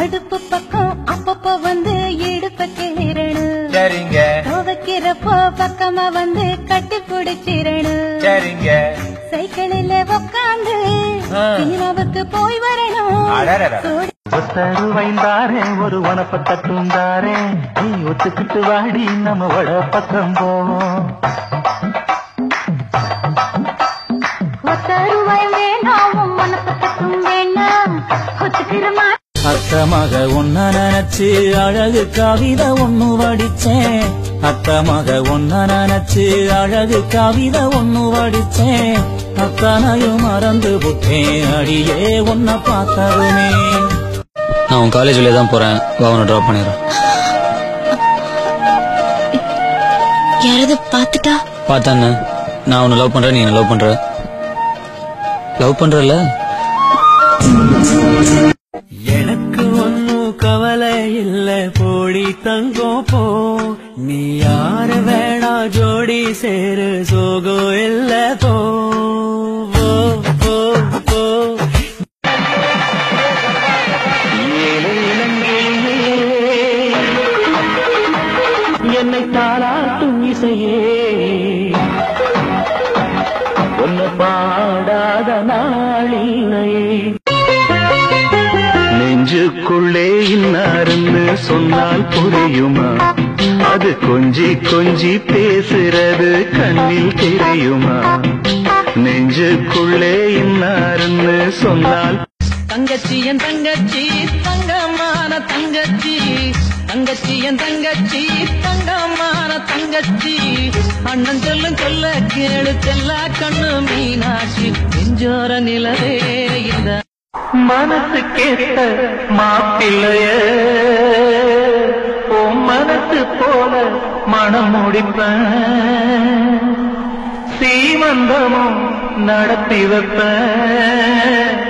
அடுப்பு பக்கம் அப்பப்போ வந்து இடுப்ப கேறணும் சரிங்க துவைக்கிறப்போ பக்கமா வந்து கட்டி பிடிச்சிரணும் சரிங்க சைக்கிளில் உக்காந்து ஆ. சினிமாவுக்கு போய் வரணும் அடடடட. சோடி ஒத்தரு வைந்தாரே ஒரு வனப்பட்ட தூந்தாரே நீ ஒத்துக்கிட்டு வாடி நம்ம வட பக்கம் போவோம் ஒத்தருவாய் வேணாம் உன் மனப்பக்கத்தும் வேணாம் ஒத்துக்கிறமா அத்தமாக ஒன்ன நினைச்சு அழகு கவிதை ஒண்ணு வடிச்சேன் அத்தமாக ஒன்ன நினைச்சு அழகு கவிதை ஒண்ணு வடிச்சேன் அத்தனையும் மறந்து புட்டேன் அடியே உன்ன பார்த்ததுமே நான் உன் காலேஜ்ல தான் போறேன் வா உன்னை ட்ராப் பண்ணிடுறேன் யாராவது பார்த்துட்டா பார்த்தானே நான் உன்னை லவ் பண்றேன் நீ என்ன லவ் பண்ற லவ் பண்றல எனக்கு ஒன்னும் கவலை இல்ல போடி தங்கம் போ நீ யார வேணா ஜோடி சேரு சோகோ இல்ல போ போ, போ, போ. ஏழை இலங்கையே என்னை தாளாட்டும் இசையே ஒன்னு பாடாத நாளினையே நெஞ்சுக்குள்ளே இன்னாருன்னு சொன்னால் புரியுமா அது கொஞ்சி கொஞ்சி பேசுறது கண்ணில் தெரியுமா நெஞ்சுக்குள்ளே இன்னாருன்னு சொன்னால் தங்கச்சி என் தங்கச்சி தங்கமான தங்கச்சி தங்கச்சி என் தங்கச்சி தங்கமான தங்கச்சி அண்ணன் சொல்லும் சொல்ல கேளு செல்லா கண்ணு மீனாட்சி நெஞ்சோர நிலவே இந்த மனசு கேட்ட மாப்பிள்ளைய உன் மனசு போல மனம் முடிப்பேன் சீமந்தமும் நடத்தி வைப்பேன்